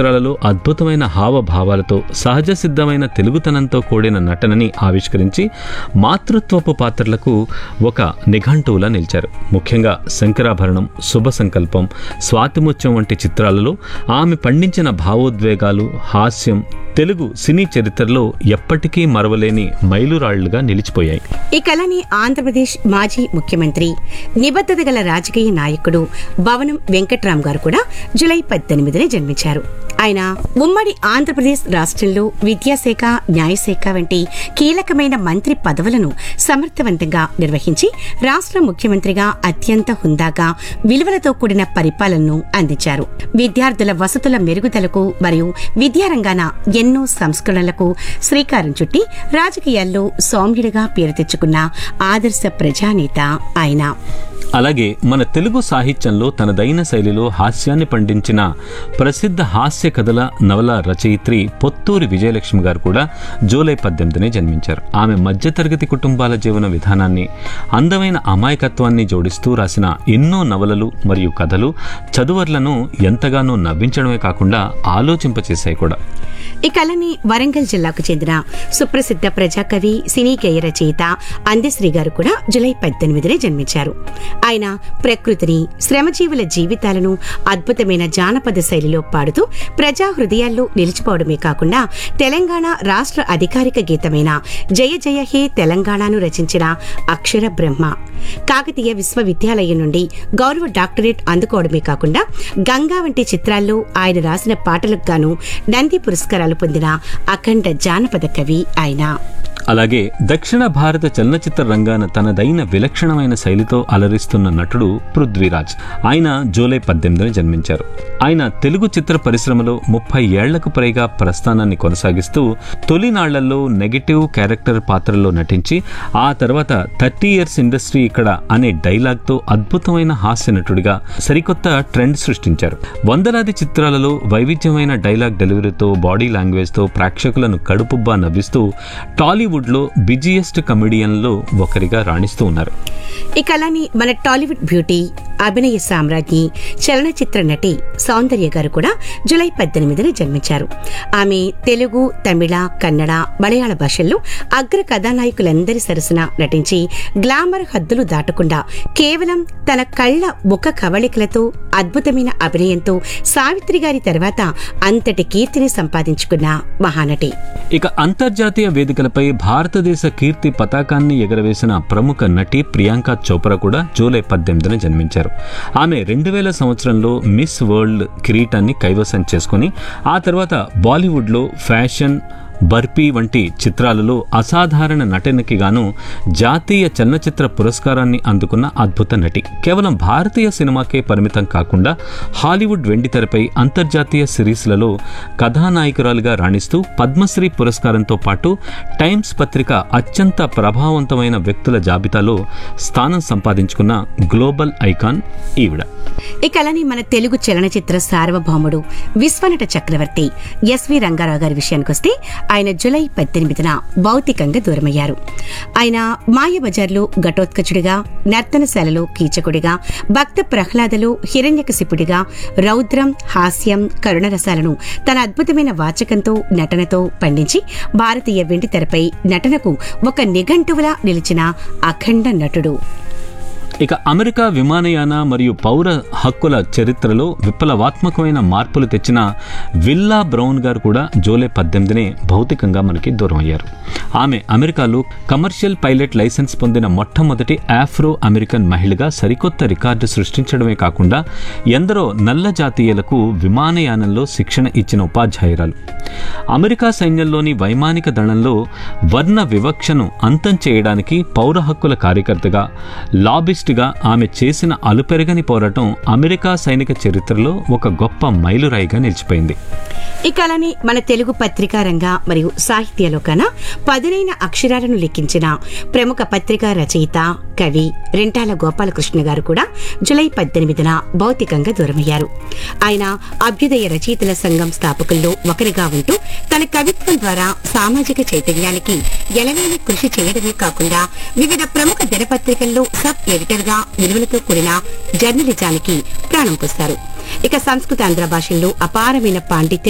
చిత్రాలలో అద్భుతమైన హావభావాలతో సహజ సిద్ధమైన తెలుగుతనంతో కూడిన నటనని ఆవిష్కరించి మాతృత్వపు పాత్రలకు ఒక నిఘంటువులా నిలిచారు ముఖ్యంగా శంకరాభరణం శుభ సంకల్పం స్వాతిముత్యం వంటి చిత్రాలలో ఆమె పండించిన భావోద్వేగాలు హాస్యం తెలుగు సినీ చరిత్రలో ఎప్పటికీ మరవలేని మైలురాళ్లుగా నిలిచిపోయాయి ఈ కళని ఆంధ్రప్రదేశ్ మాజీ ముఖ్యమంత్రి నిబద్ధత గల రాజకీయ నాయకుడు భవనం వెంకట్రాం గారు కూడా జూలై పద్దెనిమిదిని జన్మించారు ఆయన ఉమ్మడి ఆంధ్రప్రదేశ్ రాష్ట్రంలో విద్యాశాఖ న్యాయశాఖ వంటి కీలకమైన మంత్రి పదవులను సమర్థవంతంగా నిర్వహించి రాష్ట్ర ముఖ్యమంత్రిగా అత్యంత హుందాగా విలువలతో కూడిన పరిపాలనను అందించారు విద్యార్థుల వసతుల మెరుగుదలకు మరియు విద్యారంగాన ఎన్నో సంస్కరణలకు శ్రీకారం చుట్టి రాజకీయాల్లో సౌమ్యుడిగా పేరు తెచ్చుకున్న ఆదర్శ ప్రజానేత ఆయన అలాగే మన తెలుగు సాహిత్యంలో తనదైన శైలిలో హాస్యాన్ని పండించిన ప్రసిద్ధ హాస్య కథల నవల రచయిత్రి పొత్తూరి విజయలక్ష్మి గారు కూడా జూలై పద్దెనిమిదినే జన్మించారు ఆమె మధ్యతరగతి కుటుంబాల జీవన విధానాన్ని అందమైన అమాయకత్వాన్ని జోడిస్తూ రాసిన ఎన్నో నవలలు మరియు కథలు చదువర్లను ఎంతగానో నవ్వించడమే కాకుండా ఆలోచింపచేశాయి కూడా ఈ కళని వరంగల్ జిల్లాకు చెందిన సుప్రసిద్ధ ప్రజాకవి సినీ గేయ రచయిత అందశ్రీ గారు కూడా జులై పద్దెనిమిదినే జన్మించారు ఆయన ప్రకృతిని శ్రమజీవుల జీవితాలను అద్భుతమైన జానపద శైలిలో పాడుతూ ప్రజా హృదయాల్లో నిలిచిపోవడమే కాకుండా తెలంగాణ రాష్ట్ర అధికారిక గీతమైన జయ జయ హే తెలంగాణను రచించిన అక్షర బ్రహ్మ కాకతీయ విశ్వవిద్యాలయం నుండి గౌరవ డాక్టరేట్ అందుకోవడమే కాకుండా గంగా వంటి చిత్రాల్లో ఆయన రాసిన పాటలకు గాను నంది పురస్కారాలు పొందిన అఖండ జానపద కవి ఆయన అలాగే దక్షిణ భారత చలనచిత్ర రంగాన తనదైన విలక్షణమైన శైలితో అలరిస్తున్న నటుడు పృథ్వీరాజ్ ఆయన జూలై పద్దెనిమిదిన జన్మించారు ఆయన తెలుగు చిత్ర పరిశ్రమలో ముప్పై ఏళ్లకు పైగా ప్రస్థానాన్ని కొనసాగిస్తూ తొలినాళ్లలో నెగటివ్ క్యారెక్టర్ పాత్రలో నటించి ఆ తర్వాత థర్టీ ఇయర్స్ ఇండస్ట్రీ ఇక్కడ అనే డైలాగ్తో అద్భుతమైన హాస్య నటుడిగా సరికొత్త ట్రెండ్ సృష్టించారు వందలాది చిత్రాలలో వైవిధ్యమైన డైలాగ్ డెలివరీతో బాడీ లాంగ్వేజ్తో ప్రేక్షకులను కడుపుబ్బా నవ్విస్తూ టాలీవుడ్లో బిజియెస్ట్ కమెడియన్లో ఒకరిగా రాణిస్తూ ఉన్నారు ఈ కళని మన టాలీవుడ్ బ్యూటీ అభినయ సామ్రాజ్ఞి చలనచిత్ర నటి సౌందర్య గారు కూడా జులై పద్దెనిమిదిన జన్మించారు ఆమె తెలుగు తమిళ కన్నడ మలయాళ భాషల్లో అగ్ర కథానాయకులందరి సరసన నటించి గ్లామర్ హద్దులు దాటకుండా కేవలం తన కళ్ళ ముఖ కవళికలతో అద్భుతమైన అభినయంతో సావిత్రి గారి తర్వాత అంతటి కీర్తిని సంపాదించుకున్న మహానటి ఇక అంతర్జాతీయ వేదికలపై భారతదేశ కీర్తి పతాకాన్ని ఎగరవేసిన ప్రముఖ నటి ప్రియాంక చోప్రా కూడా జూలై పద్దెనిమిదిన జన్మించారు ఆమె రెండు వేల సంవత్సరంలో మిస్ వరల్డ్ కిరీటాన్ని కైవసం చేసుకుని ఆ తర్వాత బాలీవుడ్లో ఫ్యాషన్ బర్పీ వంటి చిత్రాలలో అసాధారణ నటనకి గాను జాతీయ చలనచిత్ర పురస్కారాన్ని అందుకున్న అద్భుత నటి కేవలం భారతీయ సినిమాకే పరిమితం కాకుండా హాలీవుడ్ వెండితెరపై అంతర్జాతీయ సిరీస్లలో కథానాయకురాలుగా రాణిస్తూ పద్మశ్రీ పురస్కారంతో పాటు టైమ్స్ పత్రిక అత్యంత ప్రభావవంతమైన వ్యక్తుల జాబితాలో స్థానం సంపాదించుకున్న గ్లోబల్ ఐకాన్ ఈవిడ ఈ కళని మన తెలుగు చలనచిత్ర సార్వభౌముడు విశ్వనట చక్రవర్తి ఎస్వి రంగారావు గారి విషయానికొస్తే ఆయన జులై పద్దెనిమిదిన భౌతికంగా దూరమయ్యారు ఆయన మాయబజార్లో ఘటోత్కచుడిగా నర్తనశాలలో కీచకుడిగా భక్త ప్రహ్లాదలో హిరణ్యకశిపుడిగా రౌద్రం హాస్యం కరుణరసాలను తన అద్భుతమైన వాచకంతో నటనతో పండించి భారతీయ వెండితెరపై నటనకు ఒక నిఘంటువులా నిలిచిన అఖండ నటుడు ఇక అమెరికా విమానయాన మరియు పౌర హక్కుల చరిత్రలో విప్లవాత్మకమైన మార్పులు తెచ్చిన విల్లా బ్రౌన్ గారు కూడా జూలై పద్దెనిమిదినే భౌతికంగా మనకి దూరం అయ్యారు ఆమె అమెరికాలో కమర్షియల్ పైలట్ లైసెన్స్ పొందిన మొట్టమొదటి ఆఫ్రో అమెరికన్ మహిళగా సరికొత్త రికార్డు సృష్టించడమే కాకుండా ఎందరో నల్ల జాతీయులకు విమానయానంలో శిక్షణ ఇచ్చిన ఉపాధ్యాయురాలు అమెరికా సైన్యంలోని వైమానిక దళంలో వర్ణ వివక్షను అంతం చేయడానికి పౌర హక్కుల కార్యకర్తగా లాబిస్ట్గా ఆమె చేసిన అలుపెరగని పోరాటం అమెరికా సైనిక చరిత్రలో ఒక గొప్ప మైలురాయిగా నిలిచిపోయింది ఈ కళని మన తెలుగు పత్రికా రంగ మరియు సాహిత్య లోకాన పదునైన అక్షరాలను లిఖించిన ప్రముఖ పత్రికా రచయిత కవి రెంటాల గోపాలకృష్ణ గారు కూడా జులై పద్దెనిమిదిన భౌతికంగా దూరమయ్యారు ఆయన అభ్యుదయ రచయితల సంఘం స్థాపకుల్లో ఒకరిగా ఉంటూ తన కవిత్వం ద్వారా సామాజిక చైతన్యానికి ఎలవేని కృషి చేయడమే కాకుండా వివిధ ప్రముఖ దినపత్రికల్లో సబ్ ఎడిటర్ గా విలువలతో కూడిన జర్నలిజానికి ప్రాణం పోస్తారు ఇక సంస్కృత ఆంధ్ర భాషల్లో అపారమైన పాండిత్యం